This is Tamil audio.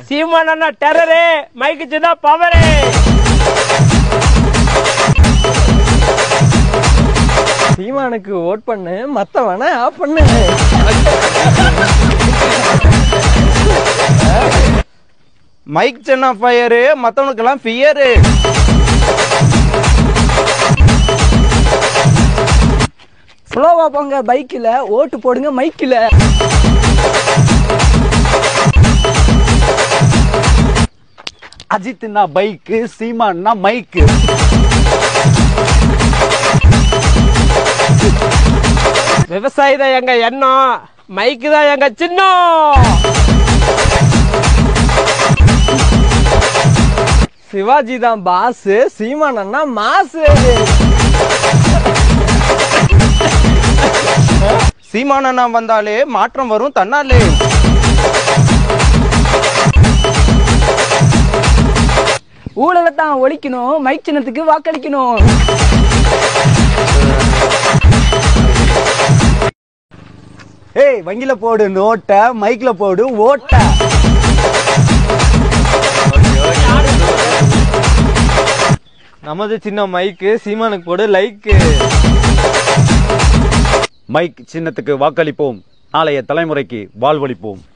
சீமான் அண்ணா டெரரு மைக்கு சின்ன பவரு சீமானுக்கு ஓட் பண்ணு மத்தவன ஆஃப் பண்ணு மைக் சின்ன ஃபயரு மற்றவனுக்கெல்லாம் ஃபியரு ஸ்லோவா போங்க பைக்கில் ஓட்டு போடுங்க மைக்கில் அஜித்னா பைக்கு சீமான்னா மைக்கு விவசாயி தான் எங்க எண்ணம் மைக்கு தான் எங்க சின்னம் சிவாஜி தான் பாஸ் சீமான் அண்ணா மாசு சீமானண்ணா வந்தாலே மாற்றம் வரும் தன்னாலே ஊழலை தான் ஒழிக்கணும் மைக் சின்னத்துக்கு வாக்களிக்கணும் ஏய் வங்கில போடு நோட்டை மைக்ல போடு ஓட்ட நமது சின்ன மைக்கு சீமானுக்கு போடு லைக்கு மைக் சின்னத்துக்கு வாக்களிப்போம் நாளைய தலைமுறைக்கு வாழ்வளிப்போம்